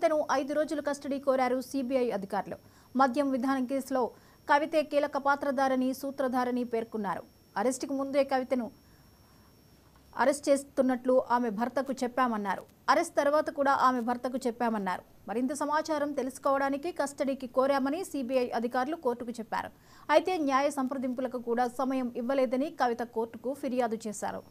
కవితను ఐదు రోజులు కస్టడీ కోరారు సిబిఐ అధికారులు మద్యం విధానం కేసులో కవితే కీలక పాత్రధారని సూత్రధారని పేర్కొన్నారు అరెస్టుకు ముందే కవితను అరెస్ట్ చేస్తున్నట్లు ఆమె భర్తకు చెప్పామన్నారు అరెస్ట్ తర్వాత కూడా ఆమె భర్తకు చెప్పామన్నారు మరింత సమాచారం తెలుసుకోవడానికి కస్టడీకి కోరామని సిబిఐ అధికారులు కోర్టుకు చెప్పారు అయితే న్యాయ సంప్రదింపులకు కూడా సమయం ఇవ్వలేదని కవిత కోర్టుకు ఫిర్యాదు చేశారు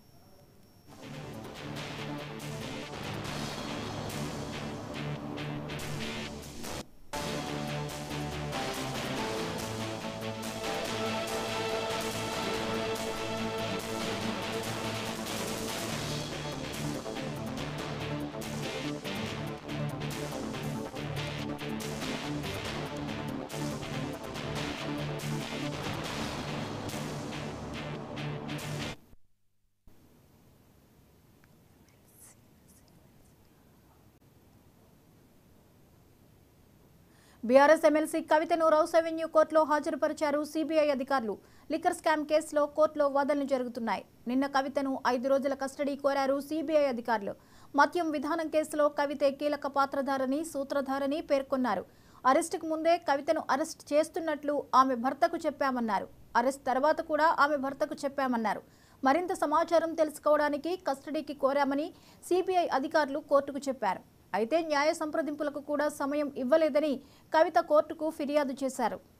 బీఆర్ఎస్ ఎమ్మెల్సీ కవితను రౌస్ అవెన్యూ కోర్టులో హాజరుపరిచారు సిబిఐ అధికారులు లిక్కర్ స్కామ్ కేసులో కోర్టులో వాదనలు జరుగుతున్నాయి నిన్న కవితను ఐదు రోజుల కస్టడీ కోరారు సిబిఐ అధికారులు మద్యం విధానం కేసులో కవితే కీలక పాత్రధారని సూత్రధారని పేర్కొన్నారు అరెస్టుకు ముందే కవితను అరెస్ట్ చేస్తున్నట్లు ఆమె భర్తకు చెప్పామన్నారు అరెస్ట్ తర్వాత కూడా ఆమె భర్తకు చెప్పామన్నారు మరింత సమాచారం తెలుసుకోవడానికి కస్టడీకి కోరామని సిబిఐ అధికారులు కోర్టుకు చెప్పారు అయితే న్యాయ సంప్రదింపులకు కూడా సమయం ఇవ్వలేదని కవిత కోర్టుకు ఫిర్యాదు చేశారు